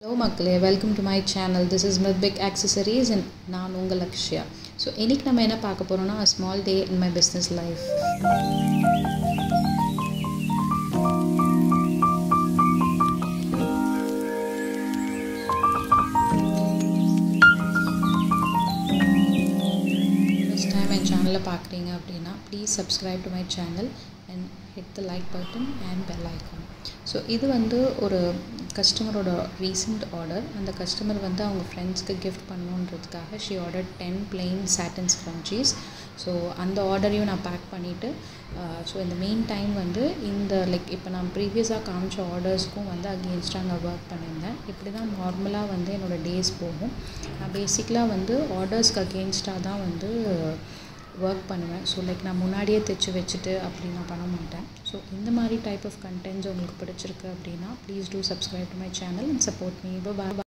hello மக்களே welcome to my channel this is மித்பிக் accessories and நான் உங்கள் லக்ஷ்யா ஸோ இன்றைக்கி நம்ம என்ன பார்க்க போகிறோம்னா small day in my business life first time என் சேனலை பார்க்குறீங்க அப்படின்னா please subscribe to my channel and hit the like button and bell icon so இது வந்து ஒரு கஸ்டமரோட ரீசெண்ட் ஆர்டர் அந்த கஸ்டமர் வந்து அவங்க ஃப்ரெண்ட்ஸ்க்கு கிஃப்ட் பண்ணணுன்றதுக்காக she order ten plain satin scrunchies so அந்த ஆர்டரையும் நான் பேக் பண்ணிவிட்டு ஸோ இந்த மெயின் டைம் வந்து இந்த லைக் இப்போ நான் ப்ரீவியஸாக காமிச்ச ஆர்டர்ஸ்க்கும் வந்து அகேன்ஸ்டாக நான் ஒர்க் பண்ணியிருந்தேன் இப்படி தான் நார்மலாக வந்து என்னோடய டேஸ் போகும் நான் பேசிக்கலாக வந்து ஆர்டர்ஸ்க்கு அகேன்ஸ்டாக தான் வந்து ஒர்க் பண்ணுவேன் ஸோ லைக் நான் முன்னாடியே தைச்சி வச்சுட்டு அப்படி நான் பண்ண மாட்டேன் ஸோ இந்த மாதிரி டைப் ஆஃப் கண்டென்ட்ஸ் உங்களுக்கு பிடிச்சிருக்கு அப்படின்னா please do subscribe to my channel and support me bye